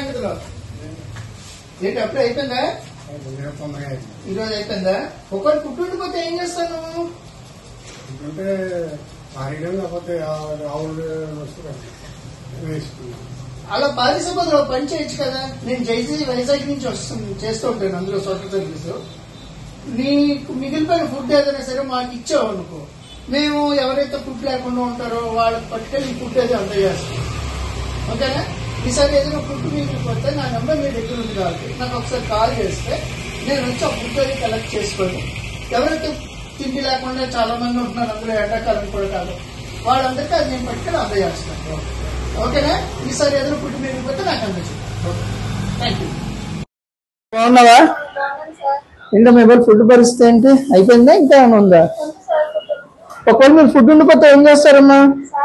సంగతిలో ఏంటి అప్పుడే అయిపోయిందా ఈరోజు అయిపోయిందా ఒకటి ఫుడ్ ఉండిపోతే ఏం చేస్తావు నువ్వు అంటే ఆరియడం లేకపోతే ఆవులు వేసుకున్నాం అలా బాధిస బదులు పని చేయొచ్చు కదా నేను జైజీ వైజాగ్ నుంచి వస్తుంది చేస్తూ ఉంటాను అందులో సోషల్ సర్వీస్ నీకు మిగిలిపోయిన ఫుడ్ ఏదైనా సరే మాకు ఇచ్చావు అనుకో మేము ఎవరైతే ఫుడ్ లేకుండా ఉంటారో వాళ్ళకి పట్టుకెళ్ళి ఫుడ్ ఏదో అందజేస్తాం ఓకేనా ఈసారి ఏదైనా ఫుడ్ మిగిలిపోతే నా నెంబర్ మీ దగ్గర ఉంది కాబట్టి నాకు ఒకసారి కాల్ చేస్తే నేను వచ్చి ఆ ఫుడ్ అది కలెక్ట్ చేసుకొని ఎవరైతే తిండి లేకుండా చాలా మంది ఉంటున్నారు అందులో ఎండాకాలం కూడా కాదు వాళ్ళందరికీ అది నేను పట్టుకెళ్ళి అందజేస్తాను ఓకేనా ఈసారి ఏదైనా ఫుడ్ మిగిలిపోతే నాకు అందజేస్తాను థ్యాంక్ యూ బాగున్నావా ఇంకా మీ వాళ్ళు ఫుడ్ పరిస్థితి ఏంటి అయిపోయిందా ఇంకా ఏమైనా ఉందా ఒకవేళ మీరు ఫుడ్ ఉండిపోతే ఏం చేస్తారమ్మా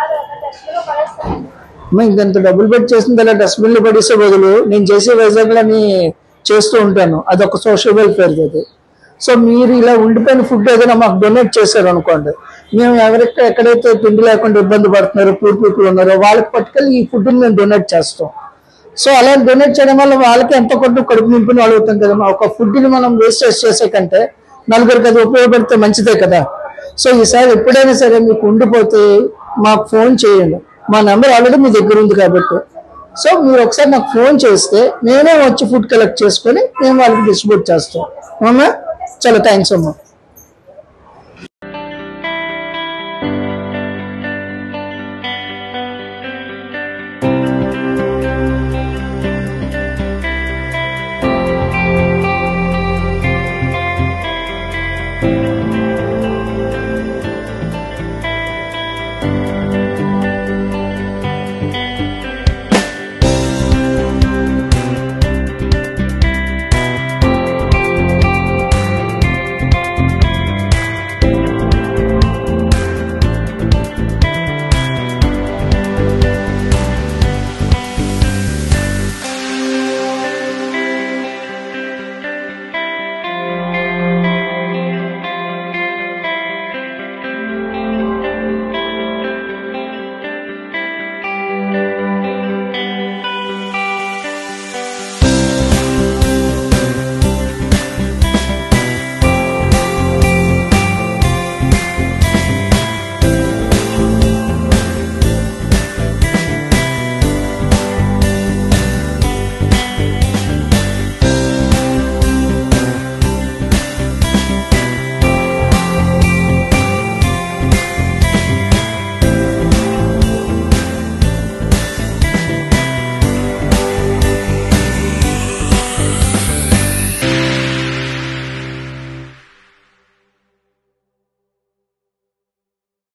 అమ్మా ఇంత డబ్బులు పెట్టి చేసిన తర్వాత డస్ట్బిన్ లో పడేసే బదులు నేను చేసే వైజాగ్ అని చేస్తూ ఉంటాను అది ఒక సోషల్ వెల్ఫేర్ అది సో మీరు ఇలా ఉండిపోయిన ఫుడ్ ఏదైనా మాకు డొనేట్ చేశారు అనుకోండి మేము ఎవరికి ఎక్కడైతే తిండి లేకుండా ఇబ్బంది పడుతున్నారో పూర్ పీపుల్ ఉన్నారో వాళ్ళకి పట్టుకెళ్ళి ఈ ఫుడ్ మేము డొనేట్ చేస్తాం సో అలా డొనేట్ చేయడం వల్ల వాళ్ళకి ఎంత కొంత కడుపు నింపుని అడుగుతాం కదా ఒక ఫుడ్ ని మనం వేస్టేజ్ చేసే కంటే నలుగురికి అది ఉపయోగపడితే మంచిదే కదా సో ఈసారి ఎప్పుడైనా సరే మీకు ఉండిపోతే మాకు ఫోన్ చేయండి మా నెంబర్ ఆల్రెడీ మీ దగ్గర ఉంది కాబట్టి సో మీరు ఒకసారి నాకు ఫోన్ చేస్తే నేనే వచ్చి ఫుడ్ కలెక్ట్ చేసుకొని మేము వాళ్ళకి డిస్ట్రిబ్యూట్ చేస్తాం అవునా చాలా థ్యాంక్స్ అమ్మా